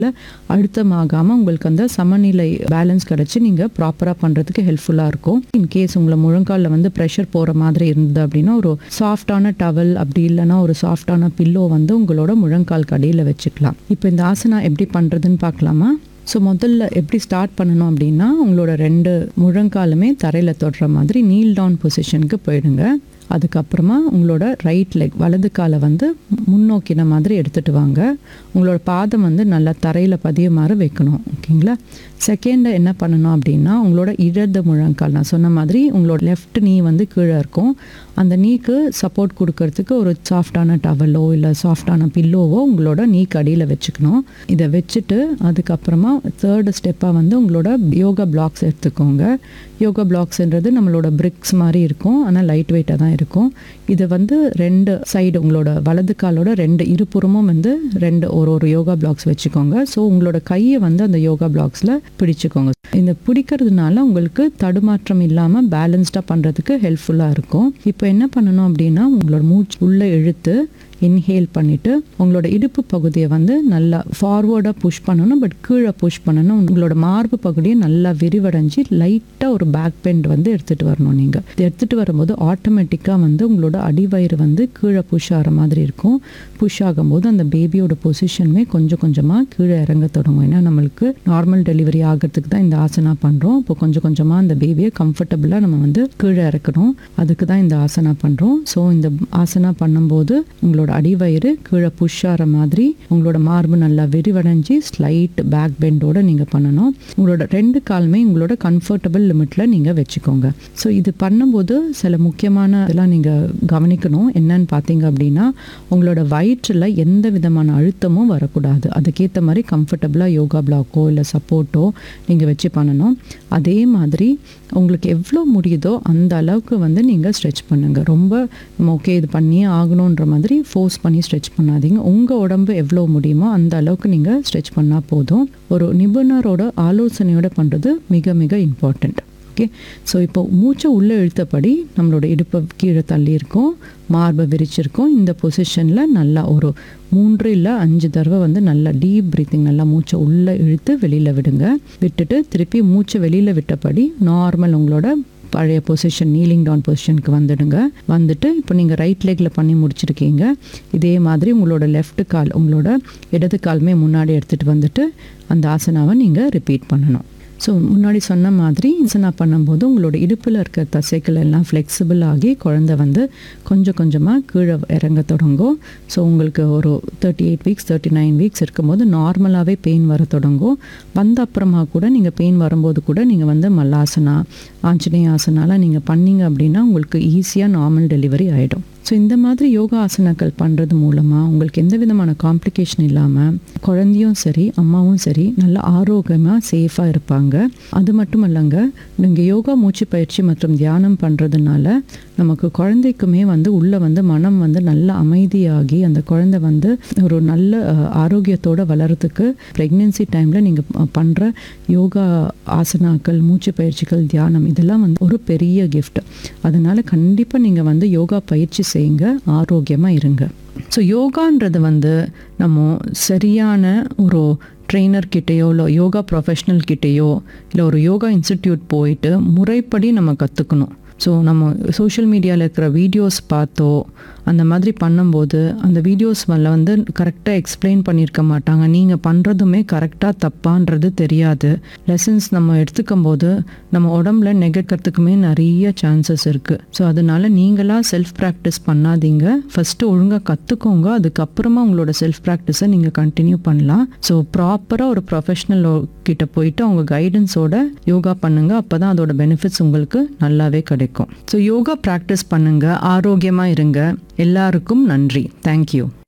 அழுத்தமாகாமல் உங்களுக்கு அந்த சமநிலை பேலன்ஸ் கிடச்சி நீங்கள் ப்ராப்பராக பண்ணுறதுக்கு ஹெல்ப்ஃபுல்லாக இருக்கும் இன்கேஸ் உங்களை முழங்காலில் வந்து ப்ரெஷர் போகிற மாதிரி இருந்தது அப்படின்னா ஒரு சாஃப்டான டவல் அப்படி இல்லைன்னா ஒரு சாஃப்டான பில்லோ வந்து உங்களோட முழங்கால் கடியில் வச்சுக்கலாம் இப்போ இந்த ஆசனா எப்படி பண்ணுறதுன்னு பார்க்கலாமா ஸோ முதல்ல எப்படி ஸ்டார்ட் பண்ணணும் அப்படின்னா உங்களோட ரெண்டு முழங்காலுமே தரையில் தொடுற மாதிரி நீல் டவுன் பொசிஷனுக்கு போயிடுங்க அதுக்கப்புறமா உங்களோட ரைட் லெக் வலது காலை வந்து முன்னோக்கின மாதிரி எடுத்துகிட்டு வாங்க உங்களோட பாதம் வந்து நல்லா தரையில் பதியுமாறு வைக்கணும் ஓகேங்களா செகண்ட் என்ன பண்ணணும் அப்படின்னா உங்களோட இடது முழங்கால் நான் சொன்ன மாதிரி உங்களோட லெஃப்ட் நீ வந்து கீழே இருக்கும் அந்த நீக்கு சப்போர்ட் கொடுக்கறதுக்கு ஒரு சாஃப்டான டவலோ இல்லை சாஃப்டான பில்லோவோ உங்களோட நீக்கு அடியில் வச்சுக்கணும் இதை வச்சுட்டு அதுக்கப்புறமா தேர்டு ஸ்டெப்பாக வந்து உங்களோட யோகா பிளாக்ஸ் எடுத்துக்கோங்க யோகா பிளாக்ஸ்ன்றது நம்மளோட பிரிக்ஸ் மாதிரி இருக்கும் ஆனால் லைட் வெயிட்டாக தான் இருக்கும் இதை வந்து ரெண்டு சைடு உங்களோட வலது காலோட ரெண்டு இருபுறமும் வந்து ரெண்டு ஒரு ஒரு யோகா பிளாக்ஸ் வச்சுக்கோங்க ஸோ உங்களோட கையை வந்து அந்த யோகா பிளாக்ஸில் பிடிச்சுக்கோங்க இந்த பிடிக்கிறதுனால உங்களுக்கு தடுமாற்றம் இல்லாமல் பேலன்ஸ்டாக பண்ணுறதுக்கு ஹெல்ப்ஃபுல்லாக இருக்கும் இப்போ என்ன பண்ணணும் அப்படின்னா உங்களோட மூச்சு உள்ளே இழுத்து இன்ஹேல் பண்ணிவிட்டு உங்களோட இடுப்பு பகுதியை வந்து நல்லா ஃபார்வர்டாக புஷ் பண்ணணும் பட் கீழே புஷ் பண்ணணும் உங்களோட மார்பு பகுதியை நல்லா விரிவடைஞ்சு லைட்டாக ஒரு பேக் பெண்ட் வந்து எடுத்துகிட்டு வரணும் நீங்கள் இது எடுத்துகிட்டு வரும்போது ஆட்டோமேட்டிக்காக வந்து உங்களோட அடிவயிறு வந்து கீழே புஷ் ஆகிற மாதிரி இருக்கும் புஷ் ஆகும்போது அந்த பேபியோட பொசிஷனுமே கொஞ்சம் கொஞ்சமாக கீழே இறங்க தொடங்கும் ஏன்னா நம்மளுக்கு நார்மல் டெலிவரி ஆகிறதுக்கு தான் இந்த ஆசனா பண்ணுறோம் இப்போ கொஞ்சம் கொஞ்சமாக அந்த பேபியை கம்ஃபர்டபுளாக நம்ம வந்து கீழே இறக்கணும் அதுக்கு தான் இந்த ஆசனா பண்ணுறோம் ஸோ இந்த ஆசனா பண்ணும்போது உங்களோட அடிவயிறு கீழே புஷ் ஆகிற மாதிரி உங்களோட மார்பு நல்லா விரிவடைஞ்சு ஸ்லைட் பேக் பெண்டோட நீங்கள் பண்ணணும் உங்களோட ரெண்டு காலுமே உங்களோட கம்ஃபர்டபுள் லிமிட்டில் நீங்கள் வச்சுக்கோங்க ஸோ இது பண்ணும்போது சில முக்கியமான இதெல்லாம் நீங்கள் கவனிக்கணும் என்னன்னு பார்த்தீங்க அப்படின்னா உங்களோட வயிற்றில் எந்த விதமான அழுத்தமும் வரக்கூடாது அதுக்கேற்ற மாதிரி கம்ஃபர்டபுளாக யோகா பிளாக்கோ இல்லை சப்போர்ட்டோ நீங்கள் வச்சு பண்ணணும் அதே மாதிரி உங்களுக்கு எவ்வளோ முடியுதோ அந்த அளவுக்கு வந்து நீங்கள் ஸ்ட்ரெச் பண்ணுங்கள் ரொம்ப ஓகே இது பண்ணியே ஆகணுன்ற மாதிரி ஃபோர்ஸ் பண்ணி ஸ்ட்ரெச் பண்ணாதீங்க உங்கள் உடம்பு எவ்வளோ முடியுமோ அந்த அளவுக்கு நீங்கள் ஸ்ட்ரெச் பண்ணால் போதும் ஒரு நிபுணரோட ஆலோசனையோட பண்ணுறது மிக மிக இம்பார்ட்டண்ட் ஓகே ஸோ இப்போ மூச்சை உள்ளே இழுத்தபடி நம்மளோட இடுப்பை கீழே தள்ளியிருக்கோம் மார்பை விரிச்சிருக்கோம் இந்த பொசிஷனில் நல்லா ஒரு மூன்று இல்லை அஞ்சு தடவை வந்து நல்லா டீப் ப்ரீத்திங் நல்லா மூச்சை உள்ளே இழுத்து வெளியில் விடுங்க விட்டுட்டு திருப்பி மூச்சை வெளியில் விட்டபடி நார்மல் உங்களோட பழைய பொசிஷன் நீலிங் டவுன் பொசிஷனுக்கு வந்துடுங்க வந்துட்டு இப்போ நீங்கள் ரைட் லெக்கில் பண்ணி முடிச்சிருக்கீங்க இதே மாதிரி உங்களோட லெஃப்ட் கால் உங்களோட இடது காலுமே முன்னாடி எடுத்துகிட்டு வந்துட்டு அந்த ஆசனாவை நீங்கள் ரிப்பீட் பண்ணணும் ஸோ முன்னாடி சொன்ன மாதிரி ஆசனா பண்ணும்போது உங்களோட இடுப்பில் இருக்க தசைகள் எல்லாம் ஃப்ளெக்சிபிள் ஆகி குழந்தை வந்து கொஞ்சம் கொஞ்சமாக கீழே இறங்க தொடங்கும் ஸோ உங்களுக்கு ஒரு thirty eight weeks thirty nine weeks இருக்கும்போது நார்மலாகவே பெயின் வர தொடங்கும் வந்த அப்புறமா கூட நீங்கள் பெயின் வரும்போது கூட நீங்கள் வந்து மல்லாசனா ஆஞ்சநேய ஆசனாலாம் நீங்கள் பண்ணீங்க அப்படின்னா உங்களுக்கு ஈஸியாக நார்மல் டெலிவரி ஆகிடும் ஸோ இந்த மாதிரி யோகா ஆசனாக்கள் பண்ணுறது மூலமாக உங்களுக்கு எந்த விதமான காம்ப்ளிகேஷன் இல்லாமல் குழந்தையும் சரி அம்மாவும் சரி நல்ல ஆரோக்கியமாக சேஃபாக இருப்பாங்க அது மட்டும் இல்லைங்க நீங்கள் யோகா மூச்சு பயிற்சி மற்றும் தியானம் பண்ணுறதுனால நமக்கு குழந்தைக்குமே வந்து உள்ளே வந்து மனம் வந்து நல்ல அமைதியாகி அந்த குழந்தை வந்து ஒரு நல்ல அஹ், ஆரோக்கியத்தோட வளர்கிறதுக்கு ப்ரெக்னென்சி டைமில் நீங்கள் பண்ணுற யோகா ஆசனாக்கள் மூச்சு பயிற்சிகள் தியானம் இதெல்லாம் வந்து ஒரு பெரிய கிஃப்ட் அதனால் கண்டிப்பாக நீங்கள் வந்து யோகா பயிற்சி செய்யுங்க ஆரோக்கியமாக இருங்க ஸோ யோகான்றது வந்து நம்ம சரியான ஒரு ட்ரெயினர் கிட்டேயோ இல்லை யோகா ப்ரொஃபஷ்னல் கிட்டேயோ இல்லை ஒரு யோகா இன்ஸ்டிடியூட் போயிட்டு முறைப்படி நம்ம கற்றுக்கணும் ஸோ நம்ம சோஷியல் மீடியாவில் இருக்கிற வீடியோஸ் பார்த்தோ அந்த மாதிரி பண்ணும்போது அந்த வீடியோஸ் மேலே வந்து கரெக்டாக எக்ஸ்பிளைன் பண்ணியிருக்க மாட்டாங்க நீங்கள் பண்ணுறதுமே கரெக்டாக தப்பான்றது தெரியாது லெசன்ஸ் நம்ம எடுத்துக்கும் போது நம்ம உடம்புல நெகக்கிறதுக்குமே நிறைய சான்சஸ் இருக்குது ஸோ அதனால நீங்களாக செல்ஃப் ப்ராக்டிஸ் பண்ணாதீங்க ஃபஸ்ட்டு ஒழுங்காக கற்றுக்கோங்க அதுக்கப்புறமா உங்களோட செல்ஃப் ப்ராக்டிஸை நீங்கள் கண்டினியூ பண்ணலாம் ஸோ ப்ராப்பராக ஒரு ப்ரொஃபஷ்னல் கிட்ட போயிட்டு அவங்க கைடன்ஸோட யோகா பண்ணுங்க அப்போ தான் அதோட பெனிஃபிட்ஸ் உங்களுக்கு நல்லாவே கிடைக்கும் ஸோ யோகா ப்ராக்டிஸ் பண்ணுங்க ஆரோக்கியமாக இருங்க எல்லாருக்கும் நன்றி தேங்க்யூ